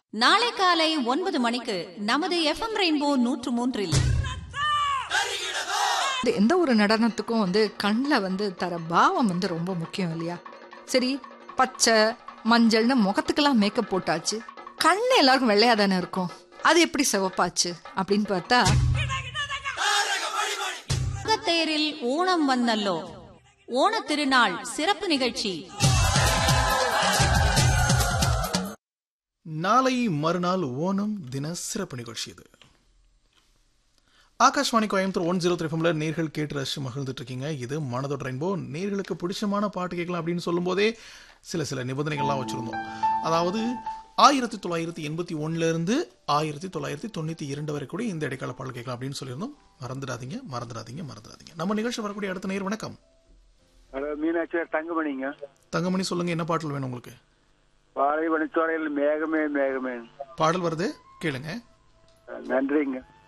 நாளை காலை ஒன்பது மணிக்கு நமது எஃப்எம் ரெயின்போ நூற்று மூன்றில் இது எந்த ஒரு நடனத்துக்கும் வந்து கண்ணில் வந்து தர பாவம் வந்து ரொம்ப முக்கியம் இல்லையா சரி பச்சை மஞ்சள்னு முகத்துக்கெல்லாம் மேக்கப் போட்டாச்சு கண்ணு எல்லாருக்கும் வெள்ளையா தானே இருக்கும் அது எப்படி சிவப்பாச்சு அப்படின்னு பார்த்தா தேரில் ஓணம் வந்தல்லோ ஓணத் திருநாள் சிறப்பு நிகழ்ச்சி நாளை மறுநாள் ஓணம் தின சிறப்பு நிகழ்ச்சி இது Akashvani Coimbatore one zero three நேர்கள் கேட்டு ரசிச்சு மகிழ்ந்துட்டு இருக்கீங்க இது மனதோட ரெயின்போ நேர்களுக்கு பிடிச்சமான பாட்டு கேட்கலாம் அப்படின்னு சொல்லும்போதே சில சில நிபந்தனைகள்லாம் வச்சுருந்தோம் அதாவது ஆயிரத்தி தொள்ளாயிரத்தி எண்பத்தி ஒன்னுலேருந்து ஆயிரத்தி தொள்ளாயிரத்தி தொண்ணூற்றி இரண்டு வரை கூட இந்த இடைக்கால பாடல் கேட்கலாம் அப்படின்னு சொல்லியிருந்தோம் மறந்துடாதீங்க மறந்துடாதீங்க மறந்துடாதீங்க நம்ம நிகழ்ச்சி வரக்கூடிய அடுத்த நேர் வணக்கம் ஹலோ மீனாட்சி தங்கமணிங்க தங்கமணி சொல்லுங்க என்ன பாடல் வேணும் உங்களுக்கு பாலைவனச்சோரையில் மேகமே மேகமே பாடல் வருது கேளுங்க நன்றிங்க